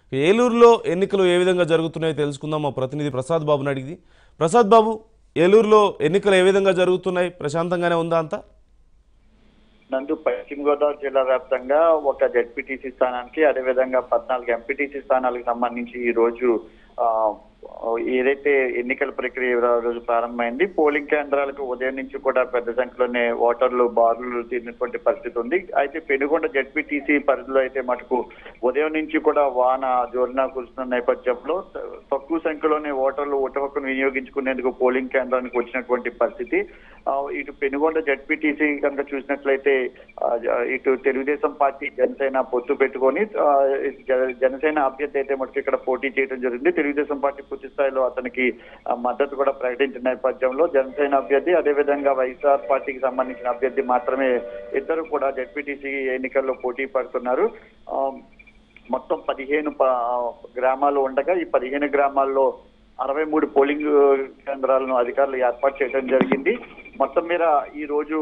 ఏలూరులో ఎన్నికలు ఏ విధంగా జరుగుతున్నాయో తెలుసుకుందాం మా ప్రతినిధి ప్రసాద్ బాబుని అడిగి ప్రసాద్ బాబు ఏలూరులో ఎన్నికలు ఏ విధంగా జరుగుతున్నాయి ప్రశాంతంగానే ఉందా అంతా నందు పశ్చిమ గోదావరి జిల్లా వ్యాప్తంగా ఒక జడ్పీటీసీ స్థానానికి అదేవిధంగా పద్నాలుగు ఎంపీటీసీ స్థానాలకు సంబంధించి ఈ రోజు ఆ, ఏదైతే ఎన్నికల ప్రక్రియ ఈ రోజు ప్రారంభమైంది పోలింగ్ కేంద్రాలకు ఉదయం నుంచి కూడా పెద్ద సంఖ్యలోనే ఓటర్లు బారులు తీరినటువంటి పరిస్థితి ఉంది అయితే పెనుగొండ జడ్పీటీసీ పరిధిలో అయితే మటుకు ఉదయం నుంచి కూడా వాన జోరున కురుస్తున్న నేపథ్యంలో త- తక్కువ సంఖ్యలోనే ఓటర్లు ఓటు హక్కును వినియోగించుకునేందుకు పోలింగ్ కేంద్రానికి వచ్చినటువంటి పరిస్థితి ఆ, ఇటు పెనుగొండ జడ్పీటీసీ కనుక చూసినట్లయితే ఆ, జ- ఇటు తెలుగుదేశం పార్టీ జనసేన పొత్తు పెట్టుకొని ఆ, జ- జనసేన అభ్యర్థి అయితే మటుకు ఇక్కడ పోటీ చేయడం జరిగింది తెలుగుదేశం పార్టీ పూర్తి స్థాయిలో అతనికి ఆ, మద్దతు కూడా ప్రకటించిన నేపథ్యంలో జనసేన అభ్యర్థి అదేవిధంగా వైఎస్ఆర్ పార్టీకి సంబంధించిన అభ్యర్థి మాత్రమే ఇద్దరు కూడా జడ్పీటీసీ ఎన్నికల్లో పోటీ పడుతున్నారు ఆ, మొత్తం పదిహేను ప- గ్రామాలు ఉండగా ఈ పదిహేను గ్రామాల్లో అరవై మూడు పోలింగ్ కేంద్రాలను అధికారులు ఏర్పాటు చేయడం జరిగింది మొత్తం మీద ఈ రోజు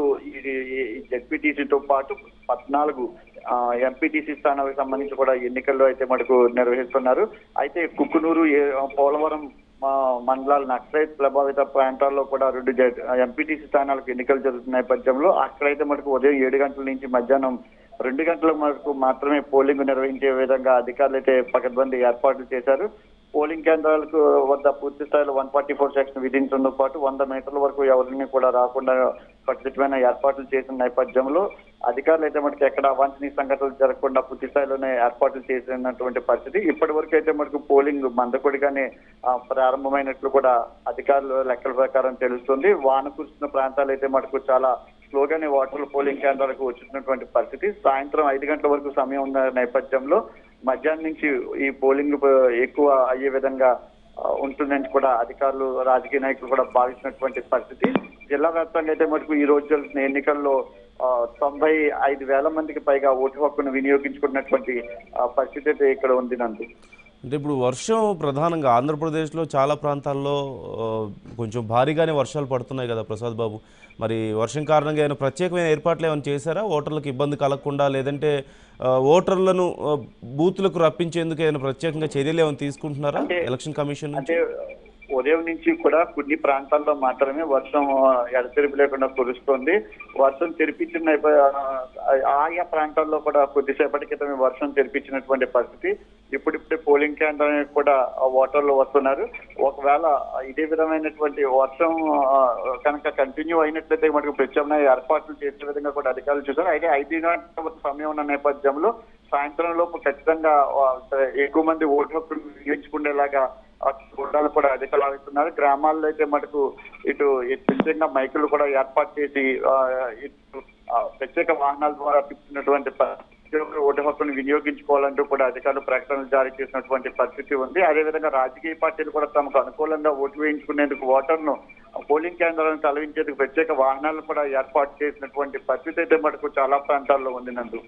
జెడ్పీటీసీతో పాటు పద్నాలుగు ఎంపీటీసీ స్థానాలకు సంబంధించి కూడా ఎన్నికల్లో అయితే మనకు నిర్వహిస్తున్నారు అయితే కుక్కునూరు ఏ- పోలవరం మా మండలాల నక్సలైట్ ప్రభావిత ప్రాంతాల్లో కూడా రెండు ఎంపీటీసీ స్థానాలకు ఎన్నికలు జరుగుతున్న నేపథ్యంలో అక్కడైతే మనకు ఉదయం ఏడు గంటల నుంచి మధ్యాహ్నం రెండు గంటల వరకు మాత్రమే పోలింగ్ నిర్వహించే విధంగా అధికారులు అయితే పకడ్బందీ ఏర్పాట్లు చేశారు పోలింగ్ కేంద్రాలకు వద్ద పూర్తి స్థాయిలో వన్ ఫార్టీ ఫోర్ సెక్షన్ విధించడంతో పాటు వంద మీటర్ల వరకు ఎవరిని కూడా రాకుండా ఖచ్చితమైన ఏర్పాట్లు చేసిన నేపథ్యంలో అధికారులు అయితే మనకి ఎక్కడ అవాంఛనీయ సంఘటనలు జరగకుండా పూర్తి స్థాయిలోనే ఏర్పాట్లు చేసినటువంటి పరిస్థితి ఇప్పటి వరకు అయితే మనకు పోలింగ్ మందకొడిగానే ఆ, ప్రారంభమైనట్లు కూడా అధికారుల లెక్కల ప్రకారం తెలుస్తుంది వాన కురుస్తున్న ప్రాంతాలు అయితే మనకు చాలా స్లోగానే ఓటర్లు పోలింగ్ కేంద్రాలకు వచ్చినటువంటి పరిస్థితి సాయంత్రం ఐదు గంటల వరకు సమయం ఉన్న నేపథ్యంలో మధ్యాహ్నం నుంచి ఈ పోలింగ్ ప- ఎక్కువ అయ్యే విధంగా ఆ, ఉంటుందని కూడా అధికారులు రాజకీయ నాయకులు కూడా భావిస్తున్నటువంటి పరిస్థితి జిల్లా వ్యాప్తంగా అయితే మటుకు ఈ రోజు జరుగుతున్న ఎన్నికల్లో ఆ, తొంభై ఐదు వేల మందికి పైగా ఓటు హక్కును వినియోగించుకున్నటువంటి ఆ, పరిస్థితి అయితే ఇక్కడ ఉంది నందు అంటే ఇప్పుడు వర్షం ప్రధానంగా ఆంధ్రప్రదేశ్లో చాలా ప్రాంతాల్లో ఆ, కొంచెం భారీగానే వర్షాలు పడుతున్నాయి కదా ప్రసాద్ బాబు మరి వర్షం కారణంగా ఏమైనా ప్రత్యేకమైన ఏర్పాట్లు ఏమైనా చేశారా ఓటర్లకు ఇబ్బంది కలగకుండా లేదంటే ఆ, ఓటర్లను ఆ, బూతులకు రప్పించేందుకు ఏమైనా ప్రత్యేకంగా చర్యలు ఏమైనా తీసుకుంటున్నారా అంటే- ఎలక్షన్ కమిషన్ నుంచి అంటే ఉదయం నుంచి కూడా కొన్ని ప్రాంతాల్లో మాత్రమే వర్షం ఆ, ఎడతెరిపి లేకుండా కురుస్తోంది వర్షం తెరిపించిన నేప- ఆ, ఆయా ప్రాంతాల్లో కూడా కొద్దిసేపటి క్రితమే వర్షం తెరిపించినటువంటి పరిస్థితి ఇప్పుడిప్పుడే పోలింగ్ కేంద్రానికి కూడా ఆ, ఓటర్లు వస్తున్నారు ఒకవేళ ఇదే విధమైనటువంటి వర్షం ఆ, కనుక కంటిన్యూ అయినట్లయితే మనకు ప్రత్యామ్నాయ ఏర్పాట్లు చేసే విధంగా కూడా అధికారులు చూశారు అయితే ఐదు గంటల వరకు సమయం ఉన్న నేపథ్యంలో సాయంత్రం లోపు ఖచ్చితంగా ఆ, ఎక్కువ మంది ఓటు హక్కులు వినియోగించుకునేలాగా ఆ, చూడాలని కూడా అధికారులు భావిస్తున్నారు గ్రామాల్లో అయితే మటుకు ఇటు ఈ ప్రత్యేకంగా మైకులు కూడా ఏర్పాటు చేసి ఆ, ఇటు ఆ, ప్రత్యేక వాహనాల ద్వారా తిప్పుతున్నటువంటి ప్రతి ఒక్కరు ఓటు హక్కును వినియోగించుకోవాలంటూ కూడా అధికారులు ప్రకటనలు జారీ చేసినటువంటి పరిస్థితి ఉంది అదేవిధంగా రాజకీయ పార్టీలు కూడా తమకు అనుకూలంగా ఓటు వేయించుకునేందుకు ఓటర్ను పోలింగ్ కేంద్రాలను తరలించేందుకు ప్రత్యేక వాహనాలను కూడా ఏర్పాటు చేసినటువంటి పరిస్థితి అయితే మటుకు చాలా ప్రాంతాల్లో ఉంది నందు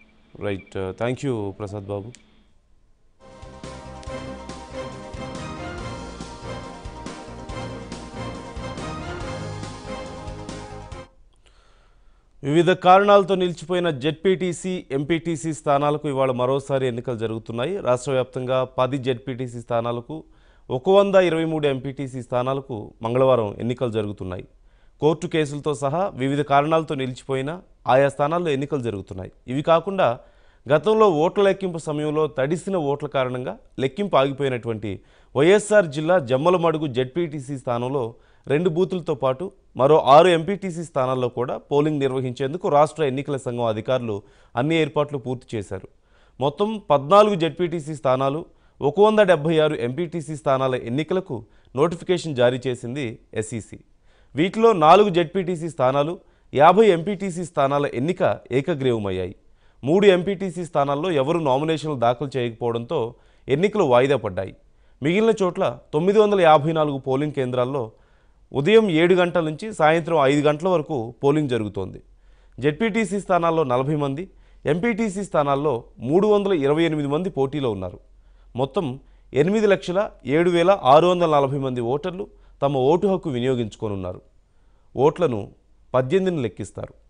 right thank you Prasad Babu వివిధ కారణాలతో నిలిచిపోయిన జెడ్పీటీసీ ఎంపీటీసీ స్థానాలకు ఇవాళ మరోసారి ఎన్నికలు జరుగుతున్నాయి రాష్ట్ర వ్యాప్తంగా పది జెడ్పీటీసీ స్థానాలకు ఒక వంద ఇరవై మూడు ఎంపీటీసీ స్థానాలకు మంగళవారం ఎన్నికలు జరుగుతున్నాయి కోర్టు కేసులతో సహా వివిధ కారణాలతో నిలిచిపోయిన ఆయా స్థానాల్లో ఎన్నికలు జరుగుతున్నాయి ఇవి కాకుండా గతంలో ఓట్ల లెక్కింపు సమయంలో తడిసిన ఓట్ల కారణంగా లెక్కింపు ఆగిపోయినటువంటి వైఎస్ఆర్ జిల్లా జమ్మలమడుగు జెడ్పీటీసీ స్థానంలో రెండు బూతులతో పాటు మరో ఆరు ఎంపీటీసీ స్థానాల్లో కూడా పోలింగ్ నిర్వహించేందుకు రాష్ట్ర ఎన్నికల సంఘం అధికారులు అన్ని ఏర్పాట్లు పూర్తి చేశారు మొత్తం పద్నాలుగు జెడ్పీటీసీ స్థానాలు ఒక వంద డెబ్బై ఆరు ఎంపీటీసీ స్థానాల ఎన్నికలకు నోటిఫికేషన్ జారీ చేసింది ఎస్ఈసి వీటిలో నాలుగు జెడ్పీటీసీ స్థానాలు యాభై ఎంపీటీసీ స్థానాల ఎన్నిక ఏకగ్రీవమయ్యాయి మూడు ఎంపీటీసీ స్థానాల్లో ఎవరూ నామినేషన్లు దాఖలు చేయకపోవడంతో ఎన్నికలు వాయిదా పడ్డాయి మిగిలిన చోట్ల తొమ్మిది వందల యాభై నాలుగు పోలింగ్ కేంద్రాల్లో ఉదయం ఏడు గంటల నుంచి సాయంత్రం ఐదు గంటల వరకు పోలింగ్ జరుగుతోంది జెడ్పీటీసీ స్థానాల్లో నలభై మంది ఎంపీటీసీ స్థానాల్లో మూడు వందల ఇరవై ఎనిమిది మంది పోటీలో ఉన్నారు మొత్తం ఎనిమిది లక్షల ఏడు వేల ఆరు వందల నలభై మంది ఓటర్లు తమ ఓటు హక్కు వినియోగించుకోనున్నారు ఓట్లను పద్దెనిమిదిని లెక్కిస్తారు